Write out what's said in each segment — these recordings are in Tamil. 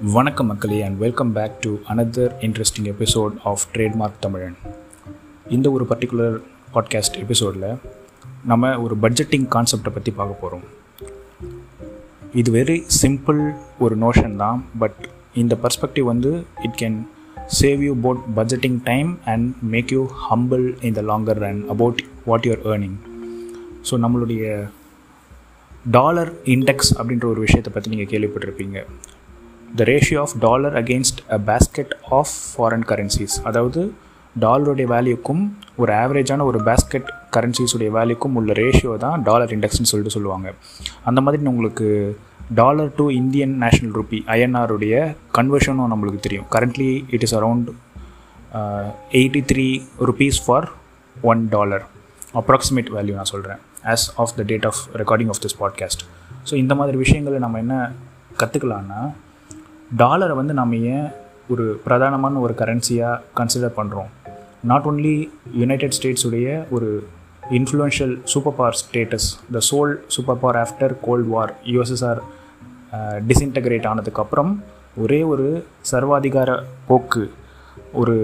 வணக்கம் மக்களே and welcome back to another interesting episode of trademark Tamizhan இந்த ஒரு பர்டிகுலர் பாட்காஸ்ட் எபிசோடில் நம்ம ஒரு பட்ஜெட்டிங் கான்செப்டை பற்றி பார்க்க போகிறோம் இது வெரி சிம்பிள் ஒரு நோஷன் தான் பட் இந்த பர்ஸ்பெக்டிவ் வந்து it can save you both budgeting time and make you humble in the longer run about what your earning so நம்மளுடைய டாலர் இண்டெக்ஸ் அப்படின்ற ஒரு விஷயத்தை பற்றி நீங்கள் கேள்விப்பட்டிருப்பீங்க the ratio of dollar against a basket of foreign currencies அதாவது டாலருடைய வேல்யூக்கும் ஒரு ஆவரேஜான ஒரு பேஸ்கெட் கரன்சிஸுடைய வேல்யூக்கும் உள்ள ரேஷியோ தான் டாலர் இண்டெக்ஸ்னு சொல்லிட்டு சொல்லுவாங்க அந்த மாதிரி உங்களுக்கு dollar to Indian national rupee ஐஎன்ஆருடைய கன்வர்ஷனும் நம்மளுக்கு தெரியும் currently it is around eighty three rupees for one dollar approximate value நான் சொல்கிறேன் as of the date of recording of this podcast so இந்த மாதிரி விஷயங்களை நம்ம என்ன கற்றுக்கலான்னா டாலரை வந்து நம்ம ஏன் ஒரு பிரதானமான ஒரு கரன்சியாக கன்சிடர் பண்ணுறோம் நாட் ஓன்லி யுனைடெட் ஸ்டேட்ஸுடைய ஒரு influential super power status the sole super power after cold war USSR disintegrate ஆனதுக்கப்புறம் ஒரே ஒரு சர்வாதிகார போக்கு ஒரு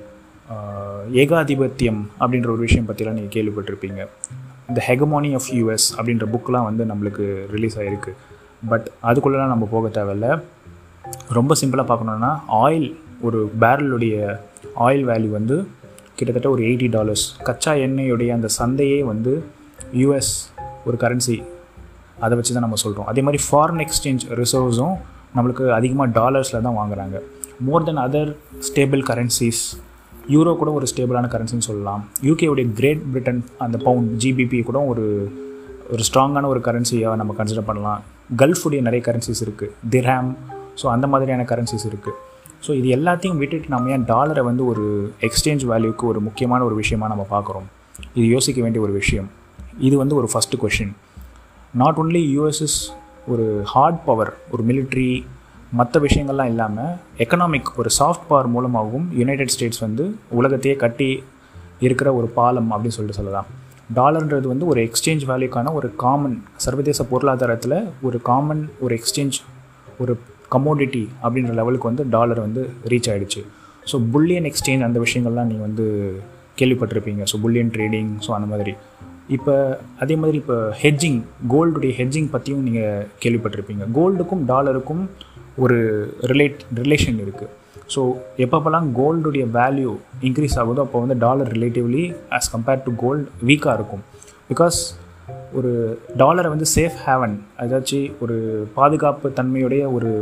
ஏகாதிபத்தியம் அப்படின்ற ஒரு விஷயம் பற்றிலாம் நீங்கள் கேள்விப்பட்டிருப்பீங்க த ஹெகமானி ஆஃப் யூஎஸ் அப்படின்ற புக்கெலாம் வந்து நம்மளுக்கு ரிலீஸ் ஆகிருக்கு பட் அதுக்குள்ளெலாம் நம்ம போக தேவையில்ல ரொம்ப சிம்பிளாக பார்க்கணுன்னா ஆயில் ஒரு பேரலுடைய ஆயில் வேல்யூ வந்து கிட்டத்தட்ட ஒரு எயிட்டி டாலர்ஸ் கச்சா எண்ணெயுடைய அந்த சந்தையே வந்து யூஎஸ் ஒரு கரன்சி அதை வச்சு தான் நம்ம சொல்கிறோம் அதே மாதிரி ஃபாரின் எக்ஸ்சேஞ்ச் ரிசர்வ்ஸும் நம்மளுக்கு அதிகமாக டாலர்ஸில் தான் வாங்குறாங்க more than other stable currencies euro கூட ஒரு ஸ்டேபிளான கரன்சின்னு சொல்லலாம் யூகேவுடைய கிரேட் பிரிட்டன் அந்த பவுண்ட் ஜிபிபி கூட ஒரு ஒரு ஸ்ட்ராங்கான ஒரு கரன்சியாக நம்ம கன்சிடர் பண்ணலாம் கல்ஃபுடைய நிறைய கரன்சிஸ் இருக்குது திர்ஹாம் ஸோ அந்த மாதிரியான கரன்சிஸ் இருக்குது ஸோ இது எல்லாத்தையும் விட்டுட்டு நம்ம ஏன் டாலரை வந்து ஒரு எக்ஸ்சேஞ்ச் வேல்யூக்கு ஒரு முக்கியமான ஒரு விஷயமாக நம்ம பார்க்குறோம் இது யோசிக்க வேண்டிய ஒரு விஷயம் இது வந்து ஒரு first question not only USS ஒரு ஹார்ட் பவர் ஒரு மிலிட்ரி மற்ற விஷயங்கள்லாம் இல்லாமல் எக்கனாமிக் ஒரு சாஃப்ட் பவர் மூலமாகவும் யுனைடெட் ஸ்டேட்ஸ் வந்து உலகத்தையே கட்டி இருக்கிற ஒரு பாலம் அப்படின்னு சொல்லிட்டு சொல்லலாம் டாலர்ன்றது வந்து ஒரு எக்ஸ்சேஞ்ச் வேல்யூக்கான ஒரு காமன் சர்வதேச பொருளாதாரத்தில் ஒரு காமன் ஒரு எக்ஸ்சேஞ்ச் ஒரு கமோடிட்டி அப்படின்ற லெவலுக்கு வந்து டாலர் வந்து ரீச் ஆகிடுச்சு ஸோ புல்லியன் எக்ஸ்சேஞ்ச் அந்த விஷயங்கள்லாம் நீங்கள் வந்து கேள்விப்பட்டிருப்பீங்க ஸோ புல்லியன் ட்ரேடிங் ஸோ அந்த மாதிரி இப்போ அதே மாதிரி இப்போ ஹெட்ஜிங் கோல்டுடைய ஹெட்ஜிங் பற்றியும் நீங்கள் கேள்விப்பட்டிருப்பீங்க கோல்டுக்கும் டாலருக்கும் ஒரு ரிலேட் ரிலேஷன் இருக்குது ஸோ எப்பப்போலாம் கோல்டுடைய வேல்யூ இன்க்ரீஸ் ஆகுதோ அப்போ வந்து dollar relatively as compared to gold வீக்காக இருக்கும் பிகாஸ் ஒரு டாலரை வந்து சேஃப் ஹேவன் அதாச்சும் ஒரு பாதுகாப்பு தன்மையுடைய ஒரு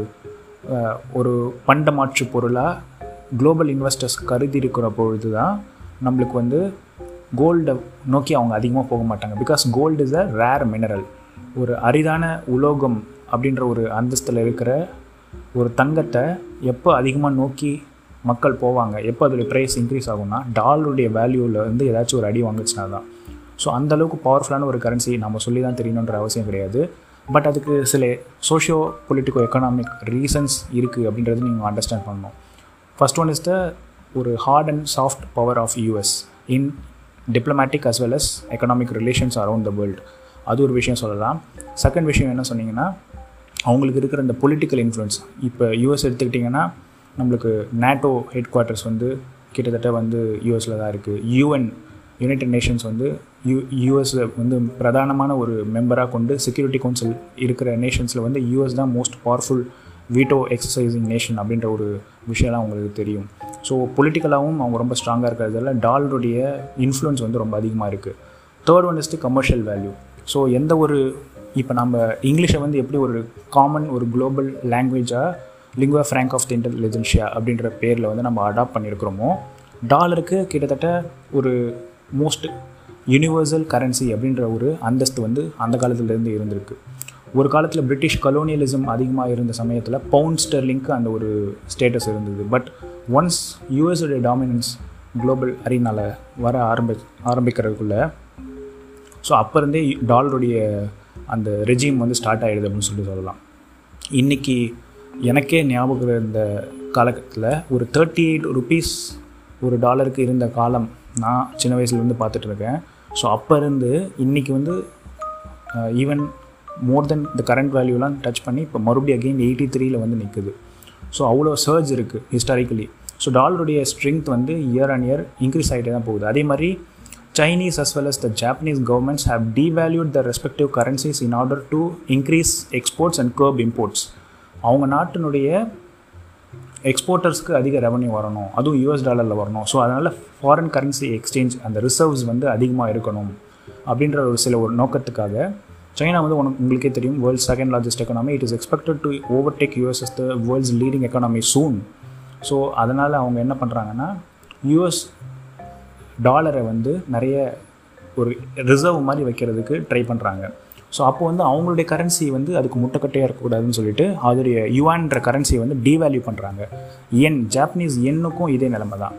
ஒரு பண்டமாற்று பொருளாக குளோபல் இன்வெஸ்டர்ஸ் கருதி இருக்கிற பொழுது தான் நம்மளுக்கு வந்து கோல்டை நோக்கி அவங்க அதிகமாக போக மாட்டாங்க because gold is a rare mineral ஒரு அரிதான உலோகம் அப்படின்ற ஒரு அந்தஸ்தில் இருக்கிற ஒரு தங்கத்தை எப்போ அதிகமாக நோக்கி மக்கள் போவாங்க எப்போ அதோடைய ப்ரைஸ் இன்க்ரீஸ் ஆகும்னா டாலருடைய வேல்யூவில் வந்து ஏதாச்சும் ஒரு அடி வாங்குச்சுனா தான் ஸோ அந்தளவுக்கு பவர்ஃபுல்லான ஒரு கரன்சி நம்ம சொல்லி தான் தெரியணுன்ற அவசியம் கிடையாது பட் அதுக்கு சில சோஷியோ பொலிட்டிக்கோ எக்கனாமிக் ரீசன்ஸ் இருக்குது அப்படின்றது நீங்கள் அண்டர்ஸ்டாண்ட் பண்ணணும் ஃபஸ்ட் ஒன் இஸ் த ஒரு hard and soft power of US in diplomatic as well as economic relations around the world அது ஒரு விஷயம் சொல்லலாம் செகண்ட் விஷயம் என்ன சொன்னீங்கன்னா அவங்களுக்கு இருக்கிற இந்த பொலிட்டிக்கல் இன்ஃப்ளூயன்ஸ் இப்போ யூஎஸ் எடுத்துக்கிட்டிங்கன்னா நம்மளுக்கு நேட்டோ ஹெட் குவார்ட்டர்ஸ் வந்து கிட்டத்தட்ட வந்து யூஎஸில் தான் இருக்குது யூஎன் யுனைடெட் நேஷன்ஸ் வந்து யூ யூஎஸ் வந்து பிரதானமான ஒரு மெம்பராக கொண்டு செக்யூரிட்டி கவுன்சில் இருக்கிற நேஷன்ஸில் வந்து யூஎஸ் தான் most powerful veto exercising nation அப்படின்ற ஒரு விஷயம்லாம் அவங்களுக்கு தெரியும் ஸோ பொலிட்டிக்கலாகவும் அவங்க ரொம்ப ஸ்ட்ராங்காக இருக்கிறதால டாலருடைய இன்ஃப்ளூயன்ஸ் வந்து ரொம்ப அதிகமாக இருக்குது third one is commercial value so எந்த ஒரு இப்போ நம்ம இங்கிலீஷை வந்து எப்படி ஒரு காமன் ஒரு குளோபல் லாங்குவேஜாக lingua franca of the intelligentsia அப்படின்ற பேரில் வந்து நம்ம அடாப்ட் பண்ணியிருக்கிறோமோ டாலருக்கு கிட்டத்தட்ட ஒரு மோஸ்ட் யூனிவர்சல் கரன்சி அப்படின்ற ஒரு அந்தஸ்து வந்து அந்த காலத்துலேருந்து இருந்திருக்கு ஒரு காலத்தில் பிரிட்டிஷ் கலோனியலிசம் அதிகமாக இருந்த சமயத்தில் பவுண்ட் ஸ்டெர்லிங்க்கு அந்த ஒரு ஸ்டேட்டஸ் இருந்தது பட் ஒன்ஸ் யூஎஸோடைய டாமினன்ஸ் குளோபல் அரீனாவில் வர ஆரம்பி ஆரம்பிக்கிறதுக்குள்ளே ஸோ அப்போ இருந்தே டாலருடைய அந்த ரெஜிம் வந்து ஸ்டார்ட் ஆகிடுது அப்படின்னு சொல்லி சொல்லலாம் இன்றைக்கி எனக்கே ஞாபகம் இருந்த காலகட்டத்தில் ஒரு தேர்ட்டி எயிட் ருபீஸ் ஒரு டாலருக்கு இருந்த காலம் நான் சின்ன வயசுலேருந்து பார்த்துட்டு இருக்கேன் ஸோ அப்போ இருந்து இன்றைக்கி வந்து ஈவன் மோர் தென் இந்த கரண்ட் வேல்யூலாம் டச் பண்ணி இப்போ மறுபடியும் அகெயின் எயிட்டி த்ரீல வந்து நிற்குது ஸோ அவ்வளோ சர்ஜ் இருக்குது ஹிஸ்டாரிக்கலி ஸோ டாலருடைய ஸ்ட்ரென்த் வந்து இயர் அண்ட் இயர் இன்க்ரீஸ் ஆகிட்டே தான் போகுது அதே மாதிரி Chinese as well as the Japanese governments have devalued their respective currencies in order to increase exports and curb imports. அவங்க நாட்டினுடைய எக்ஸ்போர்ட்டர்ஸ்க்கு அதிக ரெவன்யூ வரணும் அதுவும் யூஎஸ் டாலரில் வரணும் ஸோ அதனால் ஃபாரின் கரன்சி எக்ஸ்சேஞ்ச் அந்த ரிசர்வ்ஸ் வந்து அதிகமாக இருக்கணும் அப்படின்ற ஒரு சில ஒரு நோக்கத்துக்காக சைனா வந்து உனக்கு உங்களுக்கே தெரியும் world second largest economy it is expected to overtake US as the world's leading economy soon so அதனால் அவங்க என்ன பண்ணுறாங்கன்னா யூஎஸ் டாலரை வந்து நிறைய ஒரு ரிசர்வ் மாதிரி வைக்கிறதுக்கு ட்ரை பண்ணுறாங்க ஸோ அப்போ வந்து அவங்களுடைய கரன்சி வந்து அதுக்கு முட்டைக்கட்டையாக இருக்கக்கூடாதுன்னு சொல்லிட்டு அதோடைய யுவான்ற கரன்சியை வந்து டீவேல்யூ பண்ணுறாங்க என் ஜாப்பனீஸ் எண்ணுக்கும் இதே நிலைமை தான்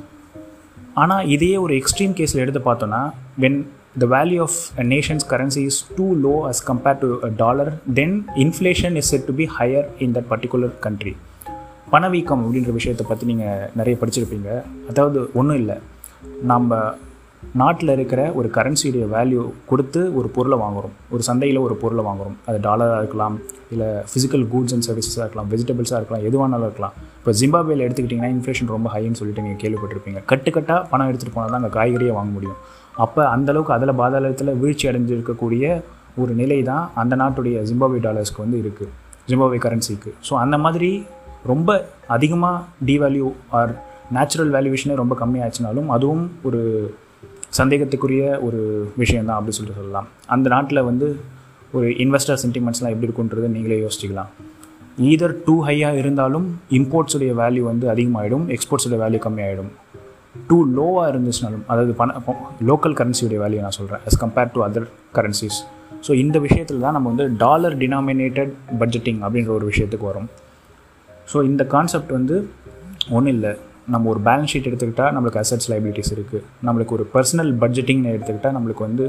ஆனால் இதையே ஒரு எக்ஸ்ட்ரீம் கேஸில் எடுத்து பார்த்தோன்னா when the value of a nation's currency is too low as compared to a dollar, then inflation is said to be higher in that particular country. பணவீக்கம் அப்படின்ற விஷயத்தை பற்றி நீங்கள் நிறைய படிச்சிருப்பீங்க அதாவது ஒன்றும் இல்லை நம்ம நாட்டில் இருக்கிற ஒரு கரன்சியுடைய வேல்யூ கொடுத்து ஒரு பொருளை வாங்குகிறோம் ஒரு சந்தையில் ஒரு பொருளை வாங்குகிறோம் அது டாலராக இருக்கலாம் இல்லை ஃபிசிக்கல் கூட்ஸ் அண்ட் சர்வீசஸாக இருக்கலாம் வெஜிடபிள்ஸாக இருக்கலாம் எதுவானாலும் இருக்கலாம் இப்போ ஜிம்பாபேல எடுத்துக்கிட்டிங்கன்னா இன்ஃப்ளேஷன் ரொம்ப ஹைன்னு சொல்லிட்டு நீங்கள் கேள்விப்பட்டிருப்பீங்க கட்டுக்கட்டாக பணம் எடுத்துகிட்டு போனால் தான் அங்கே காய்கறியை வாங்க முடியும் அப்போ அந்தளவுக்கு அதில் பாதாளத்தில் வீழ்ச்சி அடைஞ்சிருக்கக்கூடிய ஒரு நிலை தான் அந்த நாட்டுடைய ஜிம்பாபே டாலர்ஸ்க்கு வந்து இருக்குது ஜிம்பாபே கரன்சிக்கு ஸோ அந்த மாதிரி ரொம்ப அதிகமாக டிவேல்யூ ஆர் நேச்சுரல் வேல்யூவேஷனே ரொம்ப கம்மியாச்சுனாலும் அதுவும் ஒரு சந்தேகத்துக்குரிய ஒரு விஷயந்தான் அப்படி சொல்லிட்டு சொல்லலாம் அந்த நாட்டில் வந்து ஒரு இன்வெஸ்டர் சென்டிமெண்ட்ஸ்லாம் எப்படி இருக்குன்றது நீங்களே யோசிச்சிக்கலாம் ஈதர் டூ ஹையாக இருந்தாலும் இம்போர்ட்ஸுடைய வேல்யூ வந்து அதிகமாகிடும் எக்ஸ்போர்ட்ஸுடைய வேல்யூ கம்மியாகிடும் டூ லோவாக இருந்துச்சுனாலும் அதாவது பண லோக்கல் கரன்சியுடைய வேல்யூ நான் சொல்கிறேன் as compared to other currencies so இந்த விஷயத்தில் தான் நம்ம வந்து டாலர் டினாமினேட்டட் பட்ஜெட்டிங் அப்படின்ற ஒரு விஷயத்துக்கு வரும் ஸோ இந்த கான்செப்ட் வந்து ஒன்றும் இல்லை நம்ம ஒரு பேலன்ஸ் ஷீட் எடுத்துக்கிட்டால் நம்மளுக்கு அசட்ஸ் லைபிலிட்டிஸ் இருக்குது நம்மளுக்கு ஒரு பர்சனல் பட்ஜெட்டிங்னு எடுத்துக்கிட்டால் நம்மளுக்கு வந்து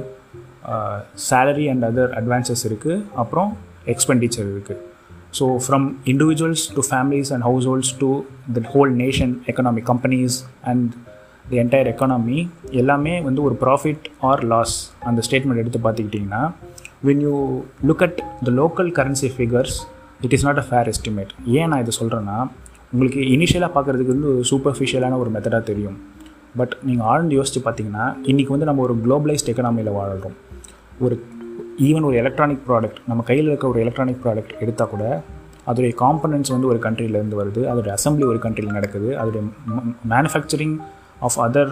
சேலரி அண்ட் அதர் அட்வான்சஸ் இருக்குது அப்புறம் எக்ஸ்பெண்டிச்சர் இருக்குது so from individuals to families and households to the whole nation economy companies and the entire economy எல்லாமே வந்து ஒரு ப்ராஃபிட் ஆர் லாஸ் அந்த ஸ்டேட்மெண்ட் எடுத்து பார்த்துக்கிட்டிங்கன்னா when you look at the local currency figures it is not a fair estimate ஏன் நான் இதை சொல்கிறேன்னா உங்களுக்கு இனிஷியலாக பார்க்குறதுக்கு வந்து ஒரு சூப்பர்ஃபிஷியலான ஒரு மெத்தடாக தெரியும் பட் நீங்கள் ஆழ்ந்து யோசித்து பார்த்தீங்கன்னா இன்றைக்கி வந்து நம்ம ஒரு குளோபலைஸ்ட் எக்கனாமியில் வாழ்கிறோம் ஒரு ஈவன் ஒரு எலக்ட்ரானிக் ப்ராடக்ட் நம்ம கையில் இருக்க ஒரு எலக்ட்ரானிக் ப்ராடக்ட் எடுத்தால் கூட அதோடைய காம்பனன்ட்ஸ் வந்து ஒரு கண்ட்ரிலேருந்து வருது அதோடைய அசம்பிளி ஒரு கண்ட்ரியில் நடக்குது அதோடைய மேனுஃபேக்சரிங் ஆஃப் அதர்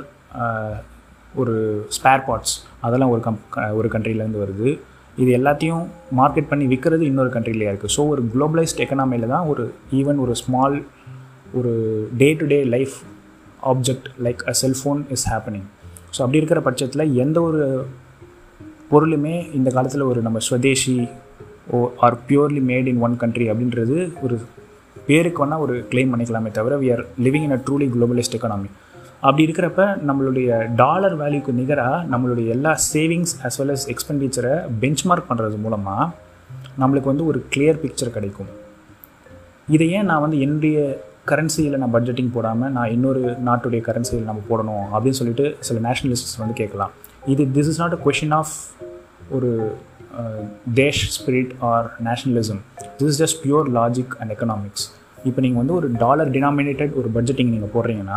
ஒரு ஸ்பேர் பார்ட்ஸ் அதெல்லாம் ஒரு கம் ஒரு கண்ட்ரிலேருந்து வருது இது எல்லாத்தையும் மார்க்கெட் பண்ணி விற்கிறது இன்னொரு கண்ட்ரிலேயே இருக்குது ஸோ ஒரு குளோபலைஸ்ட் எக்கனாமியில் தான் ஒரு ஈவன் ஒரு ஸ்மால் ஒரு day to day life object like a cellphone is happening so அப்படி இருக்கிற பட்சத்தில் எந்த ஒரு பொருளுமே இந்த காலத்தில் ஒரு நம்ம swadeshi oh or purely made in one country அப்படின்றது ஒரு பேருக்கு வேணால் ஒரு கிளைம் பண்ணிக்கலாமே தவிர we are living in a truly globalist economy அப்படி இருக்கிறப்ப நம்மளுடைய டாலர் வேல்யூக்கு நிகராக நம்மளுடைய எல்லா சேவிங்ஸ் அஸ் வெல் அஸ் எக்ஸ்பெண்டிச்சரை பெஞ்ச்மார்க் பண்ணுறது மூலமாக நம்மளுக்கு வந்து ஒரு கிளியர் பிக்சர் கிடைக்கும் இதை ஏன் நான் வந்து என்னுடைய கரன்சியில் நான் பட்ஜெட்டிங் போடாமல் நான் இன்னொரு நாட்டுடைய கரன்சியில் நம்ம போடணும் அப்படின்னு சொல்லிட்டு சில நேஷனலிஸ்ட்ஸ் வந்து கேட்கலாம் இது this is not a question of ஒரு desh spirit or nationalism this is just pure logic and economics இப்போ நீங்கள் வந்து ஒரு டாலர் டினாமினேட்டட் ஒரு பட்ஜெட்டிங் நீங்கள் போடுறீங்கன்னா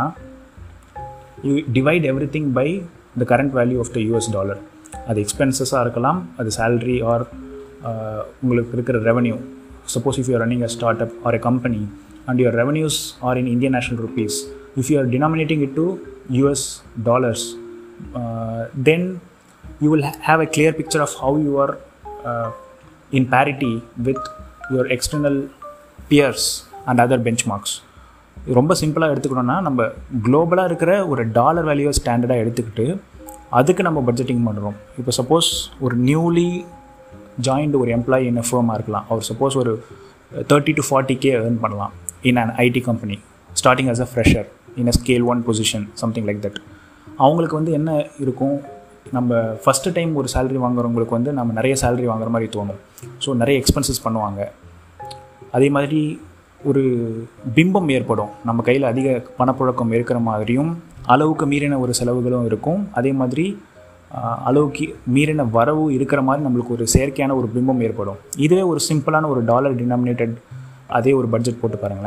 you divide everything by the current value of the US dollar அது எக்ஸ்பென்சஸாக இருக்கலாம் அது சேல்ரி ஆர் உங்களுக்கு இருக்கிற revenue suppose if you running a start up or a company and your revenues are in Indian national rupees, if you are denominating it to US dollars, uh, then you will ha- have a clear picture of how you are uh, in parity with your external peers and other benchmarks. ரொம்ப சிம்பிளாக எடுத்துக்கணும்னா நம்ம குளோபலாக இருக்கிற ஒரு டாலர் வேல்யூ ஸ்டாண்டர்டாக எடுத்துக்கிட்டு அதுக்கு நம்ம பட்ஜெட்டிங் பண்ணுறோம் இப்போ சப்போஸ் ஒரு நியூலி ஜாயின்டு ஒரு எம்ப்ளாயி என்ன ஃபேமாக இருக்கலாம் அவர் சப்போஸ் ஒரு thirty to forty K earn பண்ணலாம் in an IT company starting as a fresher in a scale one position something like that அவங்களுக்கு வந்து என்ன இருக்கும் நம்ம ஃபஸ்ட்டு டைம் ஒரு சேலரி வாங்குறவங்களுக்கு வந்து நம்ம நிறைய சேலரி வாங்குற மாதிரி தோணும் ஸோ நிறைய எக்ஸ்பென்சஸ் பண்ணுவாங்க அதே மாதிரி ஒரு பிம்பம் ஏற்படும் நம்ம கையில் அதிக பணப்புழக்கம் இருக்கிற மாதிரியும் அளவுக்கு மீறின ஒரு செலவுகளும் இருக்கும் அதே மாதிரி அளவுக்கு மீறின வரவு இருக்கிற மாதிரி நம்மளுக்கு ஒரு செயற்கையான ஒரு பிம்பம் ஏற்படும் இதுவே ஒரு சிம்பிளான ஒரு டாலர் டினாமினேட்டட் அதே ஒரு பட்ஜெட் போட்டு பாருங்களேன்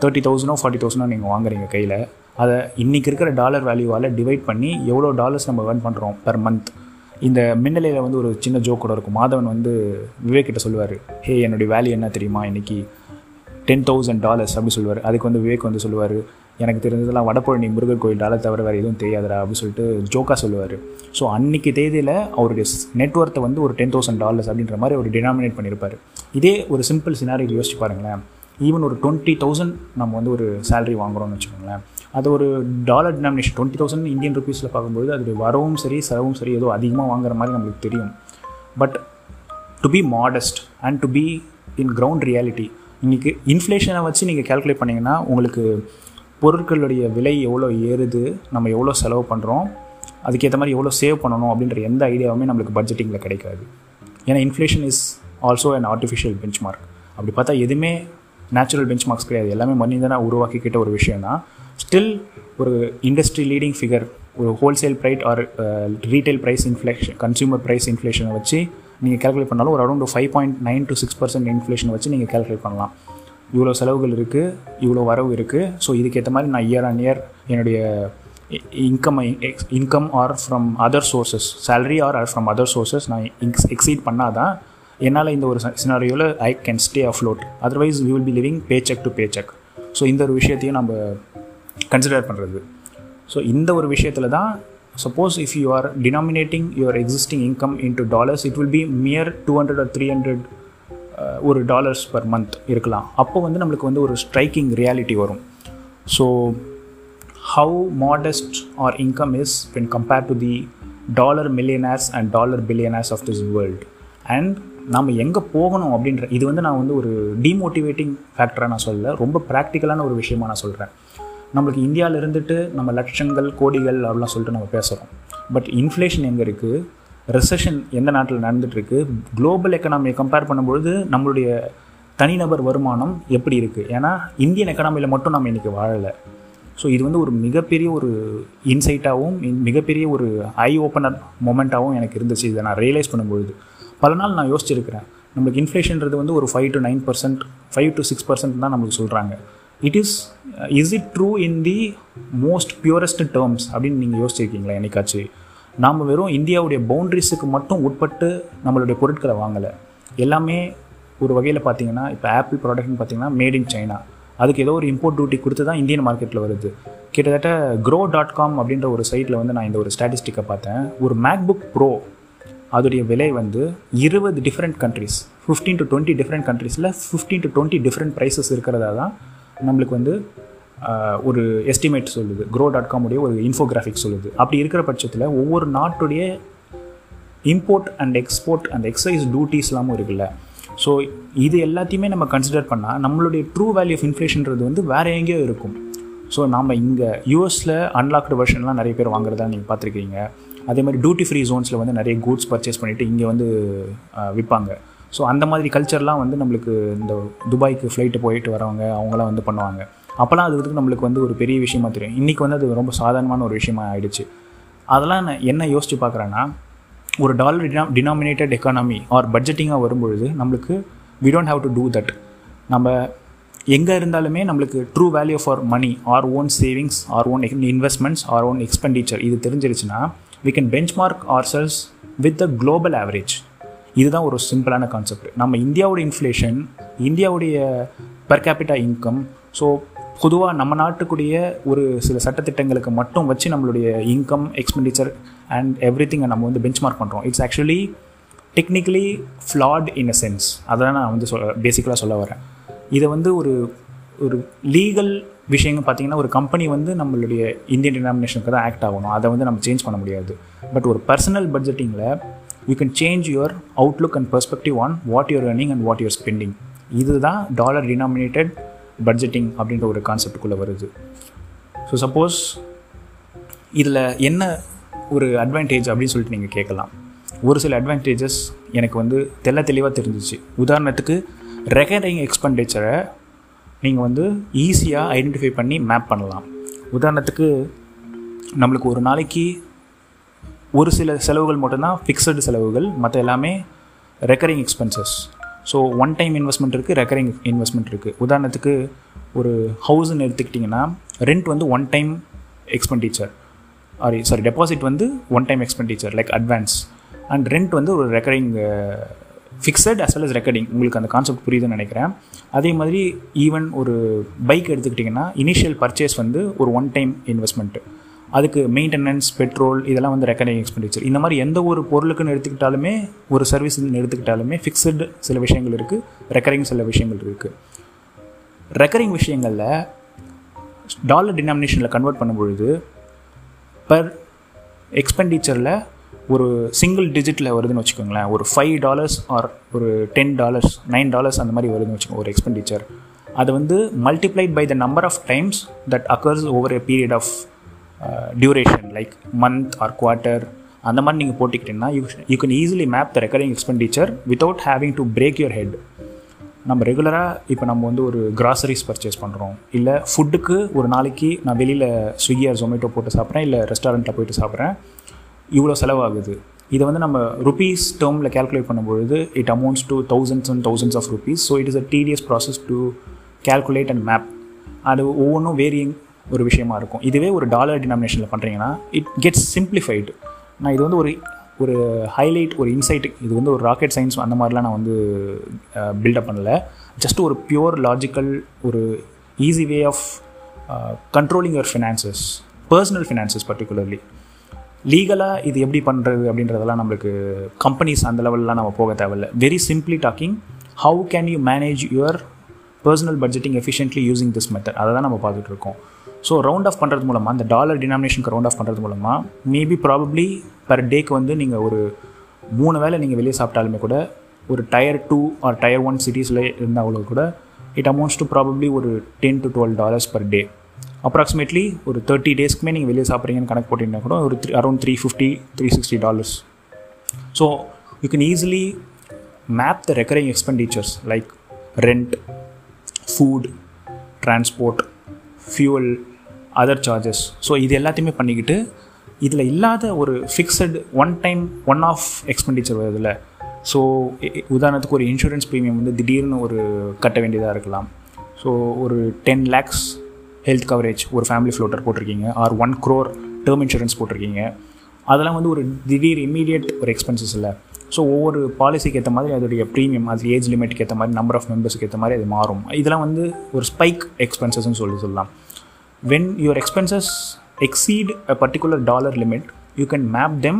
தேர்ட்டி தௌசண்டோ ஃபார்ட்டி தௌசண்டோ நீங்கள் வாங்குறீங்க கையில் அதை இன்றைக்கி இருக்கிற டாலர் வேல்யூவால் டிவைட் பண்ணி எவ்வளோ டாலர்ஸ் நம்ம earn பண்ணுறோம் per மந்த் இந்த மின்னலையில் வந்து ஒரு சின்ன ஜோக் கூட இருக்கும் மாதவன் வந்து விவேக் கிட்ட சொல்லுவார் ஹே என்னுடைய வேல்யூ என்ன தெரியுமா இன்னைக்கு டென் தௌசண்ட் டாலர்ஸ் அப்படி சொல்லுவார் அதுக்கு வந்து விவேக் வந்து சொல்லுவார் எனக்கு தெரிஞ்சதெல்லாம் வடபழனி முருகர் கோயில் டாலர் தவிர வேறு எதுவும் தெரியாதடா அப்படின்னு சொல்லிட்டு ஜோக்காக சொல்லுவார் ஸோ அன்னைக்கு தேதியில் அவருடைய நெட்ஒர்த்தை வந்து ஒரு டென் தௌசண்ட் டாலர்ஸ் அப்படின்ற மாதிரி அவர் டினாமினேட் பண்ணியிருப்பார் இதே ஒரு சிம்பிள் சினாரி யோசிச்சு பாருங்களேன் ஈவன் ஒரு டுவெண்ட்டி தௌசண்ட் நம்ம வந்து ஒரு சேலரி வாங்குறோம்னு வச்சுக்கோங்களேன் அது ஒரு dollar denomination twenty thousand Indian ருபீஸில் பார்க்கும்போது அதோடைய வரவும் சரி செலவும் சரி ஏதோ அதிகமாக வாங்குற மாதிரி நம்மளுக்கு தெரியும் but to be modest and to be in ground reality இன்றைக்கி இன்ஃப்ளேஷனை வச்சு நீங்கள் கால்குலேட் பண்ணிங்கன்னா உங்களுக்கு பொருட்களுடைய விலை எவ்வளோ ஏறுது நம்ம எவ்வளோ செலவு பண்ணுறோம் அதுக்கேற்ற மாதிரி எவ்வளோ சேவ் பண்ணணும் அப்படின்ற எந்த ஐடியாவுமே நம்மளுக்கு பட்ஜெட்டிங்கில் கிடைக்காது ஏன்னா inflation is also an artificial benchmark அப்படி பார்த்தா எதுவுமே நேச்சுரல் பெஞ்ச்மார்க்ஸ் கிடையாது எல்லாமே மனிதனாக உருவாக்கிக்கிட்ட ஒரு விஷயம் தான் ஸ்டில் ஒரு இண்டஸ்ட்ரி லீடிங் ஃபிகர் ஒரு wholesale price or retail price inflation consumer price இன்ஃப்ளேஷனை வச்சு நீங்கள் கேல்குலேட் பண்ணாலும் ஒரு around five point nine to six percent இன்ஃப்ளேஷனை வச்சு நீங்கள் கேல்குலேட் பண்ணலாம் இவ்வளோ செலவுகள் இருக்குது இவ்வளோ வரவு இருக்குது ஸோ இதுக்கேற்ற மாதிரி நான் இயர் ஆன் இயர் என்னுடைய income income or from other sources salary or or from other sources நான் எக்ஸ் எக்ஸீட் பண்ணால் தான் என்னால் இந்த ஒரு சினாரியோவில் I can stay afloat otherwise we will be living paycheck to paycheck so இந்த ஒரு விஷயத்தையும் நம்ம கன்சிடர் பண்ணுறது ஸோ இந்த ஒரு விஷயத்தில் தான் suppose if you are denominating your existing income into dollars it will be mere two hundred or three hundred ஒரு டாலர்ஸ் பர் மந்த் இருக்கலாம் அப்போ வந்து நம்மளுக்கு வந்து ஒரு ஸ்ட்ரைக்கிங் ரியாலிட்டி வரும் so how modest our income is when compared to the dollar millionaires and dollar billionaires of this world அண்ட் நம்ம எங்கே போகணும் அப்படின்ற இது வந்து நான் வந்து ஒரு டிமோட்டிவேட்டிங் ஃபேக்டராக நான் சொல்லலை ரொம்ப ப்ராக்டிக்கலான ஒரு விஷயமா நான் சொல்கிறேன் நம்மளுக்கு இந்தியாவில் இருந்துட்டு நம்ம லட்சங்கள் கோடிகள் அப்படிலாம் சொல்லிட்டு நம்ம பேசுகிறோம் பட் இன்ஃப்ளேஷன் எங்கே இருக்குது ரெசஷன் எந்த நாட்டில் நடந்துகிட்ருக்கு குளோபல் எக்கனாமியை கம்பேர் பண்ணும்பொழுது நம்மளுடைய தனிநபர் வருமானம் எப்படி இருக்குது ஏன்னா இந்தியன் எக்கனாமியில் மட்டும் நம்ம இன்றைக்கி வாழலை ஸோ இது வந்து ஒரு மிகப்பெரிய ஒரு இன்சைட்டாகவும் மிகப்பெரிய ஒரு ஐ ஓப்பனர் மொமெண்ட்டாகவும் எனக்கு இருந்துச்சு இதை நான் ரியலைஸ் பண்ணும்பொழுது பல நாள் நான் யோசிச்சிருக்கிறேன் நம்மளுக்கு இன்ஃப்ளேஷன்றது வந்து ஒரு five to nine percent five to six percent தான் நம்மளுக்கு சொல்கிறாங்க it is is it true in the most purest terms அப்படின்னு நீங்கள் யோசிச்சிருக்கீங்களா என்னைக்காச்சு நாம் வெறும் இந்தியாவுடைய பவுண்ட்ரிஸுக்கு மட்டும் உட்பட்டு நம்மளுடைய பொருட்களை வாங்கலை எல்லாமே ஒரு வகையில் பார்த்தீங்கன்னா இப்போ ஆப்பிள் ப்ராடக்ட்னு பார்த்தீங்கன்னா மேட் இன் சைனா அதுக்கு ஏதோ ஒரு இம்போர்ட் டியூட்டி கொடுத்து தான் இந்தியன் மார்க்கெட்டில் வருது கிட்டத்தட்ட க்ரோ டாட் காம் அப்படின்ற ஒரு சைட்டில் வந்து நான் இந்த ஒரு ஸ்டாட்டிஸ்டிக்கை பார்த்தேன் ஒரு மேக்புக் ப்ரோ அதோடைய விலை வந்து இருபது different countries fifteen to twenty different கண்ட்ரீஸில் fifteen to twenty different prices இருக்கிறதா தான் நம்மளுக்கு வந்து ஒரு எஸ்டிமேட் சொல்லுது க்ரோ டாட் காமுடைய ஒரு இன்ஃபோகிராஃபிக் சொல்லுது அப்படி இருக்கிற பட்சத்தில் ஒவ்வொரு நாட்டுடைய import and export and excise டியூட்டிஸ்லாமும் இருக்குல்ல ஸோ இது எல்லாத்தையுமே நம்ம கன்சிடர் பண்ணால் நம்மளுடைய ட்ரூ வேல்யூ ஆஃப் இன்ஃப்ளேஷன்றது வந்து வேறு எங்கேயோ இருக்கும் ஸோ நாம் இங்கே யூஎஸில் அன்லாக்டு வெர்ஷன்லாம் நிறைய பேர் வாங்குறதா நீங்கள் பார்த்துருக்கீங்க அதே மாதிரி டியூட்டி ஃப்ரீ ஜோன்ஸில் வந்து நிறைய கூட்ஸ் பர்ச்சேஸ் பண்ணிவிட்டு இங்கே வந்து விற்பாங்க ஸோ அந்த மாதிரி கல்ச்சர்லாம் வந்து நம்மளுக்கு இந்த துபாய்க்கு ஃப்ளைட்டு போயிட்டு வரவங்க அவங்களாம் வந்து பண்ணுவாங்க அப்போல்லாம் அது வந்து நம்மளுக்கு வந்து ஒரு பெரிய விஷயமா தெரியும் இன்றைக்கி வந்து அது ரொம்ப சாதாரணமான ஒரு விஷயமா ஆயிடுச்சு அதெல்லாம் நான் என்ன யோசித்து பார்க்குறேன்னா ஒரு டாலர் டினா டினாமினேட்டட் எக்கானமி ஆர் பட்ஜெட்டிங்காக வரும்பொழுது நம்மளுக்கு we don't have to do that நம்ம எங்கே இருந்தாலுமே நம்மளுக்கு true value for money our own savings our own investments our own expenditure இது தெரிஞ்சிருச்சுன்னா we can benchmark ourselves with the global average இதுதான் ஒரு சிம்பிளான கான்செப்ட் நம்ம இந்தியாவோட இன்ஃப்ளேஷன் இந்தியாவுடைய பெர் கேபிட்டா இன்கம் ஸோ பொதுவாக நம்ம நாட்டுக்குடைய ஒரு சில சட்டத்திட்டங்களுக்கு மட்டும் வச்சு நம்மளுடைய இன்கம் எக்ஸ்பெண்டிச்சர் அண்ட் எவ்ரி திங்கை நம்ம வந்து பெஞ்ச் மார்க் பண்ணுறோம் it's actually technically flat in a sense அதை நான் வந்து சொல்ல பேசிக்கலாக சொல்ல வரேன் இதை வந்து ஒரு ஒரு லீகல் விஷயங்கள் பார்த்தீங்கன்னா ஒரு கம்பெனி வந்து நம்மளுடைய இந்தியன் டினாமினேஷனுக்கு தான் ஆக்ட் ஆகணும் அதை வந்து நம்ம சேஞ்ச் பண்ண முடியாது பட் ஒரு பர்சனல் பட்ஜெட்டிங்கில் you can change your outlook and perspective on what you're running and what you're spending இதுதான் டாலர் டினாமினேட்டட் பட்ஜெட்டிங் அப்படின்ற ஒரு கான்செப்டுக்குள்ளே வருது ஸோ சப்போஸ் இதில் என்ன ஒரு அட்வான்டேஜ் அப்படின்னு சொல்லிட்டு நீங்கள் கேட்கலாம் ஒரு சில அட்வான்டேஜஸ் எனக்கு வந்து தெல்ல தெளிவாக தெரிஞ்சிச்சு உதாரணத்துக்கு ரெக்கரிங் எக்ஸ்பெண்டிச்சரை நீங்கள் வந்து ஈஸியாக ஐடென்டிஃபை பண்ணி மேப் பண்ணலாம் உதாரணத்துக்கு நம்மளுக்கு ஒரு நாளைக்கு ஒரு சில செலவுகள் மட்டும்தான் ஃபிக்ஸடு செலவுகள் மற்ற எல்லாமே recurring expenses so one time investment இருக்குது ரெக்கரிங் இன்வெஸ்ட்மெண்ட் இருக்குது உதாரணத்துக்கு ஒரு ஹவுஸ்ன்னு எடுத்துக்கிட்டிங்கன்னா ரெண்ட் வந்து one time expenditure sorry sorry deposit வந்து one time expenditure like advance and rent வந்து ஒரு recurring fixed as well as recurring உங்களுக்கு அந்த கான்செப்ட் புரியுதுன்னு நினைக்கிறேன் அதே மாதிரி ஈவன் ஒரு பைக் எடுத்துக்கிட்டிங்கன்னா இனிஷியல் பர்ச்சேஸ் வந்து ஒரு ஒன் டைம் இன்வெஸ்ட்மெண்ட்டு அதுக்கு மெயின்டெனன்ஸ் பெட்ரோல் இதெல்லாம் வந்து ரெக்கரிங் எக்ஸ்பெண்டிச்சர் இந்த மாதிரி எந்த ஒரு பொருளுக்குன்னு எடுத்துக்கிட்டாலுமே ஒரு சர்வீஸ்ன்னு எடுத்துக்கிட்டாலுமே ஃபிக்ஸடு சில விஷயங்கள் இருக்குது ரெக்கரிங் சில விஷயங்கள் இருக்குது ரெக்கரிங் விஷயங்களில் டாலர் டினாமினேஷனில் கன்வெர்ட் பண்ணும்பொழுது பர் எக்ஸ்பெண்டிச்சரில் ஒரு சிங்கிள் டிஜிட்டில் வருதுன்னு வச்சுக்கோங்களேன் ஒரு ஃபைவ் டாலர்ஸ் ஆர் ஒரு டென் டாலர்ஸ் நைன் டாலர்ஸ் அந்த மாதிரி வருதுன்னு வச்சுக்கோங்க ஒரு எக்ஸ்பெண்டிச்சர் அது வந்து multiplied by the number of times that occurs over a period of duration like month or quarter அந்த மாதிரி நீங்கள் போட்டிக்கிட்டீங்கன்னா you you can easily map the recurring expenditure without having to break your head நம்ம ரெகுலராக இப்போ நம்ம வந்து ஒரு கிராசரிஸ் பர்ச்சேஸ் பண்ணுறோம் இல்லை ஃபுட்டுக்கு ஒரு நாளைக்கு நான் வெளியில் ஸ்விக்கி ஆர் ஜொமேட்டோ போட்டு சாப்பிட்றேன் இல்லை ரெஸ்டாரண்ட்டில் போயிட்டு சாப்பிட்றேன் இவ்வளோ செலவாகுது இதை வந்து நம்ம ருபீஸ் டேர்மில் கேல்குலேட் பண்ணும்பொழுது it amounts to thousands and thousands of rupees so it is a tedious process to calculate and map அது ஒவ்வொன்றும் வேரியிங் ஒரு விஷயமா இருக்கும் இதுவே ஒரு டாலர் டினாமினேஷனில் பண்ணுறீங்கன்னா இட் கெட்ஸ் சிம்பிளிஃபைடு நான் இது வந்து ஒரு ஒரு ஹைலைட் ஒரு இன்சைட் இது வந்து ஒரு ராக்கெட் சயின்ஸ் அந்த மாதிரிலாம் நான் வந்து பில்டப் பண்ணல ஜஸ்ட் ஒரு பியூர் லாஜிக்கல் ஒரு easy way of controlling your finances personal finances particularly லீகலாக இது எப்படி பண்ணுறது அப்படின்றதெல்லாம் நம்மளுக்கு கம்பெனிஸ் அந்த லெவல்லாம் நம்ம போக தேவையில்ல very simply talking how can you manage your personal budgeting efficiently using this method அதை தான் நம்ம பார்த்துட்டு இருக்கோம் ஸோ ரவுண்ட் ஆஃப் பண்ணுறது மூலமாக அந்த டாலர் டினாமினேஷனுக்கு ரவுண்ட் ஆஃப் பண்ணுறது மூலமாக மேபி ப்ராபப்ளி பர் டேக்கு வந்து நீங்கள் ஒரு மூணு வேளை நீங்கள் வெளியே சாப்பிட்டாலுமே கூட ஒரு tier two or tier one சிட்டிஸில் இருந்தாலும் கூட இட் அமௌண்ட்ஸ் டு ப்ராபப்ளி ஒரு ten to twelve dollars per day approximately ஒரு தேர்ட்டி டேஸ்க்குமே நீங்கள் வெளியே சாப்பிட்றீங்கன்னு கணக்கு போட்டிங்கன்னா கூட ஒரு three around three fifty three sixty dollars so you can easily map the recurring expenditures like rent food transport fuel other charges so இது எல்லாத்தையுமே பண்ணிக்கிட்டு இதில் இல்லாத ஒரு fixed one time one off expenditure வருதுல்ல ஸோ உதாரணத்துக்கு ஒரு இன்சூரன்ஸ் ப்ரீமியம் வந்து திடீர்னு ஒரு கட்ட வேண்டியதாக இருக்கலாம் ஸோ ஒரு டென் லேக்ஸ் ஹெல்த் கவரேஜ் ஒரு ஃபேமிலி ஃப்ளோட்டர் போட்டிருக்கீங்க or one crore term insurance போட்டிருக்கீங்க அதெல்லாம் வந்து ஒரு திடீர் இம்மீடியட் ஒரு எக்ஸ்பென்சஸ் இல்லை ஸோ ஒவ்வொரு பாலிசிக்கு ஏற்ற மாதிரி அதோடைய ப்ரீமியம் அது ஏஜ் லிமிட்டுக்கு ஏற்ற மாதிரி நம்பர் ஆஃப் மெம்பர்ஸுக்கு ஏற்ற மாதிரி அது மாறும் இதெல்லாம் வந்து ஒரு ஸ்பைக் எக்ஸ்பென்சஸ்ன்னு சொல்லி சொல்லலாம் when your expenses exceed a particular dollar limit you can map them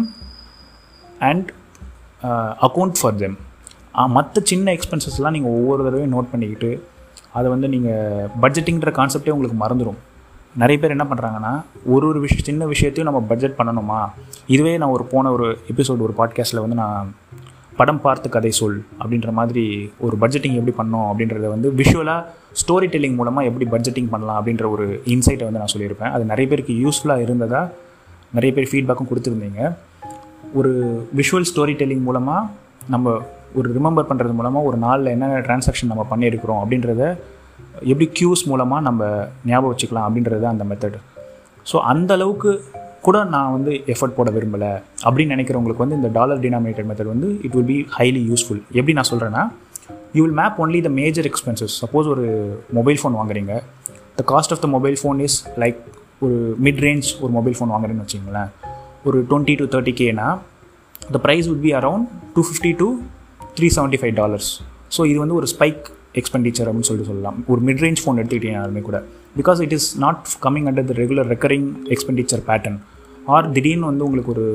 and account for them மற்ற சின்ன எக்ஸ்பென்சஸ்லாம் நீங்கள் ஒவ்வொரு தடவையும் நோட் பண்ணிக்கிட்டு அதை வந்து நீங்கள் பட்ஜெட்டிங்கிற கான்செப்டே உங்களுக்கு மறந்துடும் நிறைய பேர் என்ன பண்ணுறாங்கன்னா ஒரு ஒரு விஷயம் சின்ன விஷயத்தையும் நம்ம பட்ஜெட் பண்ணணுமா இதுவே நான் ஒரு போன ஒரு எபிசோட் ஒரு பாட்காஸ்ட்டில் வந்து நான் படம் பார்த்து கதை சொல் அப்படின்ற மாதிரி ஒரு பட்ஜெட்டிங் எப்படி பண்ணோம் அப்படின்றத வந்து விஷுவலாக ஸ்டோரி டெல்லிங் மூலமாக எப்படி பட்ஜெட்டிங் பண்ணலாம் அப்படின்ற ஒரு இன்சைட்டை வந்து நான் சொல்லியிருப்பேன் அது நிறைய பேருக்கு யூஸ்ஃபுல்லாக இருந்ததாக நிறைய பேர் ஃபீட்பேக்கும் கொடுத்துருந்தீங்க ஒரு விஷுவல் ஸ்டோரி டெல்லிங் மூலமாக நம்ம ஒரு ரிமெம்பர் பண்ணுறது மூலமாக ஒரு நாளில் என்னென்ன டிரான்சாக்ஷன் நம்ம பண்ணியிருக்கிறோம் அப்படின்றத எப்படி க்யூஸ் மூலமாக நம்ம ஞாபகம் வச்சுக்கலாம் அப்படின்றது அந்த மெத்தட் ஸோ அந்த அளவுக்கு கூட நான் வந்து எஃபர்ட் போட விரும்பலை அப்படின்னு நினைக்கிறவங்களுக்கு வந்து இந்த டாலர் டினாமினேட்டட் மெத்தட் வந்து it will be highly useful எப்படி நான் சொல்கிறேன்னா you will map only the major expenses suppose ஒரு மொபைல் ஃபோன் வாங்குறீங்க the cost of the mobile phone is like ஒரு மிட் ரேஞ்ச் ஒரு மொபைல் ஃபோன் வாங்குறேன்னு வச்சிங்களேன் ஒரு டுவெண்ட்டி டு தேர்ட்டி கேனா the price would be around two fifty to three seventy five dollars so இது வந்து ஒரு ஸ்பைக் எக்ஸ்பெண்டிச்சர் அப்படின்னு சொல்லிட்டு சொல்லலாம் ஒரு மிட் ரேஞ்ச் ஃபோன் எடுத்துக்கிட்டீங்கனாலுமே கூட because it is not coming under the regular recurring expenditure pattern or திடீர்னு வந்து உங்களுக்கு ஒரு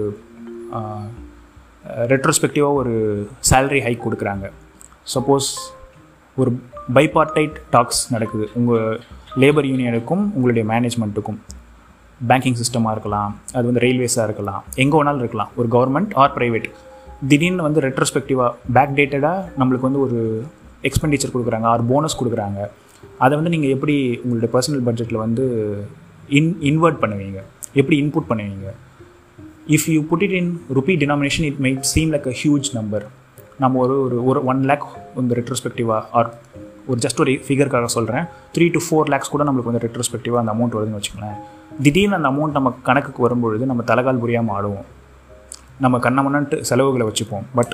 ரெட்ரோஸ்பெக்டிவாக ஒரு சேலரி ஹைக் கொடுக்குறாங்க சப்போஸ் ஒரு பைபார்டைட் டாக்ஸ் நடக்குது உங்கள் லேபர் யூனியனுக்கும் உங்களுடைய மேனேஜ்மெண்ட்டுக்கும் பேங்கிங் சிஸ்டமாக இருக்கலாம் அது வந்து ரயில்வேஸாக இருக்கலாம் எங்கே வேணாலும் இருக்கலாம் ஒரு கவர்மெண்ட் ஆர் ப்ரைவேட் திடீர்னு வந்து ரெட்ரோஸ்பெக்டிவாக பேக் டேட்டடாக நம்மளுக்கு வந்து ஒரு எக்ஸ்பெண்டிச்சர் கொடுக்குறாங்க ஆர் போனஸ் கொடுக்குறாங்க அதை வந்து நீங்கள் எப்படி உங்களுடைய பர்சனல் பட்ஜெட்டில் வந்து இன் இன்வெர்ட் பண்ணுவீங்க எப்படி இன்புட் பண்ணுவீங்க if you put it in rupee denomination it might seem like a huge number நம்ம ஒரு ஒரு ஒரு ஒன் லேக் வந்து ரெட்ரோஸ்பெக்டிவாக ஆர் ஒரு ஜஸ்ட் ஒரு ஃபிகருக்காக சொல்கிறேன் த்ரீ டு ஃபோர் லேக்ஸ் கூட நம்மளுக்கு வந்து ரெட்ரோஸ்பெக்டிவாக அந்த அமௌண்ட் வருதுன்னு வச்சுக்கோங்களேன் திடீர்னு அந்த அமௌண்ட் நம்ம கணக்குக்கு வரும்பொழுது நம்ம தலைகால் புரியாமல் ஆடுவோம் நம்ம கண்ணமண்ணன்ட்டு செலவுகளை வச்சுப்போம் but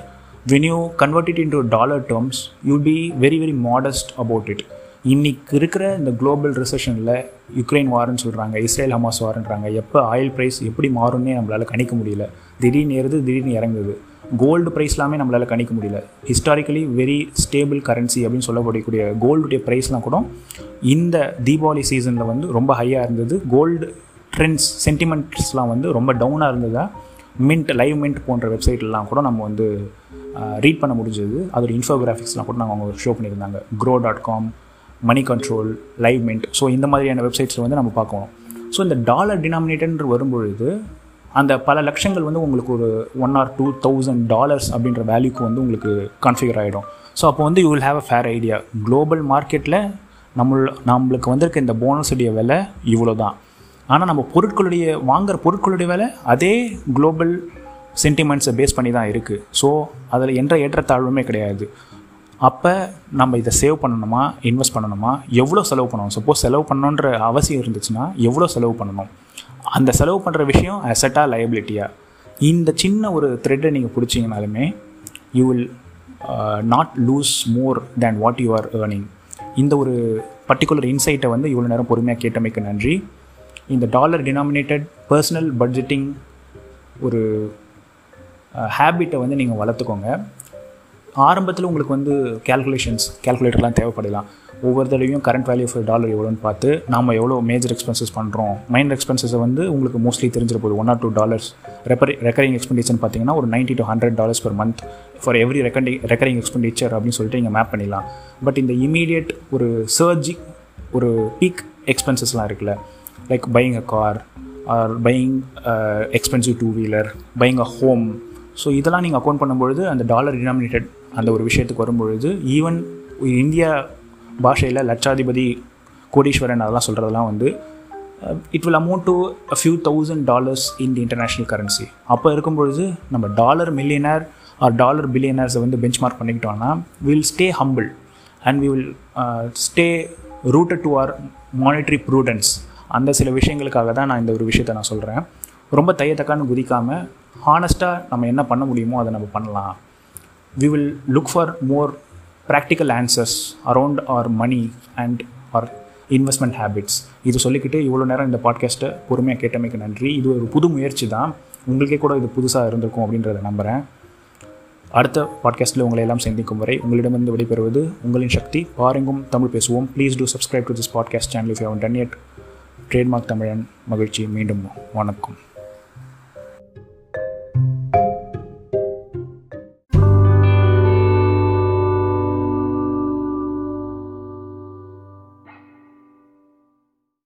when you convert it into dollar terms you be very very modest about it இன்னைக்கு இருக்கிற இந்த குளோபல் ரிசெஷனில் யுக்ரைன் வார்னு சொல்கிறாங்க இஸ்ரேல் ஹமாஸ் வார்ன்றாங்க எப்போ ஆயில் ப்ரைஸ் எப்படி மாறும்னே நம்மளால் கணிக்க முடியல திடீர்னு ஏறுது திடீர்னு இறங்குது கோல்டு ப்ரைஸ்லாமே நம்மளால் கணிக்க முடியல ஹிஸ்டாரிக்கலி வெரி ஸ்டேபிள் கரன்சி அப்படின்னு சொல்லப்படக்கூடிய கோல்டுடைய ப்ரைஸ்லாம் கூட இந்த தீபாவளி சீசனில் வந்து ரொம்ப ஹையாக இருந்தது கோல்டு ட்ரெண்ட்ஸ் சென்டிமெண்ட்ஸ்லாம் வந்து ரொம்ப டவுனாக இருந்ததா மின்ட் லைவ் மின்ட் போன்ற வெப்சைட்லாம் கூட நம்ம வந்து ரீட் பண்ண முடிஞ்சது அதோட இன்ஃபோகிராஃபிக்ஸ்லாம் கூட நாங்கள் அவங்க ஷோ பண்ணியிருந்தாங்க Groww dot com Moneycontrol Livemint so இந்த மாதிரியான வெப்சைட்ஸில் வந்து நம்ம பார்க்கணும் ஸோ இந்த டாலர் டினாமினேட்டர் வரும்பொழுது அந்த பல லட்சங்கள் வந்து உங்களுக்கு ஒரு one or two thousand dollars அப்படின்ற வேல்யூக்கு வந்து உங்களுக்கு கான்ஃபிகர் ஆகிடும் ஸோ அப்போ வந்து you will have a fair idea global மார்க்கெட்டில் நம்ம நம்மளுக்கு வந்திருக்க இந்த போனஸுடைய விலை இவ்வளோ தான் ஆனால் நம்ம பொருட்களுடைய வாங்குகிற பொருட்களுடைய விலை அதே குளோபல் சென்டிமெண்ட்ஸை பேஸ் பண்ணி தான் இருக்குது ஸோ அதில் என்ற ஏற்றத்தாழ்வுமே கிடையாது அப்போ நம்ம இதை சேவ் பண்ணணுமா இன்வெஸ்ட் பண்ணணுமா எவ்வளோ செலவு பண்ணணும் சப்போஸ் செலவு பண்ணணுன்ற அவசியம் இருந்துச்சுன்னா எவ்வளோ செலவு பண்ணணும் அந்த செலவு பண்ணுற விஷயம் அசட்டாக லயபிலிட்டியாக இந்த சின்ன ஒரு த்ரெட்டை நீங்கள் பிடிச்சிங்கனாலுமே you will not lose more than what you are earning இந்த ஒரு பர்டிகுலர் இன்சைட்டை வந்து இவ்வளோ நேரம் பொறுமையாக கேட்டமைக்கு நன்றி இந்த டாலர் டினாமினேட்டட் பர்சனல் பட்ஜெட்டிங் ஒரு ஹேபிட்டை வந்து நீங்கள் வளர்த்துக்கோங்க ஆரம்பத்தில் உங்களுக்கு வந்து கேல்குலேஷன்ஸ் கேல்குலேட்டர்லாம் தேவைப்படலாம் ஒவ்வொரு தடவையும் கரண்ட் வேல்யூ ஆஃப் டாலர் எவ்வளோன்னு பார்த்து நம்ம எவ்வளோ மேஜர் எக்ஸ்பென்சஸ் பண்ணுறோம் மைண்ட் எக்ஸ்பென்சஸை வந்து உங்களுக்கு மோஸ்ட்லி தெரிஞ்சிட போகுது ஒன் ஆர் டூ டாலர்ஸ் ரெப்பரி ரெக்கரிங் எக்ஸ்பெண்டிச்சர்னு பார்த்தீங்கன்னா ஒரு ninety to hundred dollars per month for every ரெக்கண்டிங் ரெக்கரிங் எக்ஸ்பெண்டிச்சர் அப்படின்னு சொல்லிட்டு நீங்கள் மேப் பண்ணிடலாம் பட் இந்த இமீடியட் ஒரு சர்ஜி ஒரு பீக் எக்ஸ்பென்சஸ்லாம் இருக்குல்ல like buying a car or buying expensive two wheeler buying a home so இதெல்லாம் நீங்கள் அக்கௌண்ட் பண்ணும்பொழுது அந்த டாலர் டினாமினேட்டட் அந்த ஒரு விஷயத்துக்கு வரும்பொழுது ஈவன் இந்தியா பாஷையில் லட்சாதிபதி கோடீஸ்வரன் அதெல்லாம் சொல்கிறதெல்லாம் வந்து it will amount to a few thousand dollars in the international currency அப்போ இருக்கும்பொழுது நம்ம டாலர் மில்லியனர் ஆர் டாலர் பில்லியனர்ஸை வந்து பெஞ்ச் மார்க் பண்ணிக்கிட்டோம்னா will stay humble and we will stay rooted to our monetary prudence அந்த சில விஷயங்களுக்காக தான் நான் இந்த ஒரு விஷயத்தை நான் சொல்கிறேன் ரொம்ப தையத்தக்கான்னு குதிக்காமல் ஹானஸ்ட்டாக நம்ம என்ன பண்ண முடியுமோ அதை நம்ம பண்ணலாம் we will look for more practical answers around our money and our investment habits இது சொல்லிக்கிட்டு இவ்வளோ நேரம் இந்த பாட்காஸ்ட்டை பொறுமையாக கேட்டமைக்கு நன்றி இது ஒரு புது முயற்சி தான் உங்களுக்கே கூட இது புதுசாக இருந்திருக்கும் அப்படின்றத நம்புகிறேன் அடுத்த பாட்காஸ்ட்டில் உங்களை எல்லாம் சந்திக்கும் வரை உங்களிடமிருந்து விடைபெறுவது உங்களின் சக்தி பாருங்கும் தமிழ் பேசுவோம் please do subscribe to this podcast channel if you டன் எட் ட்ரேட்மார்க் தமிழன் மகிழ்ச்சி மீண்டும் வணக்கம்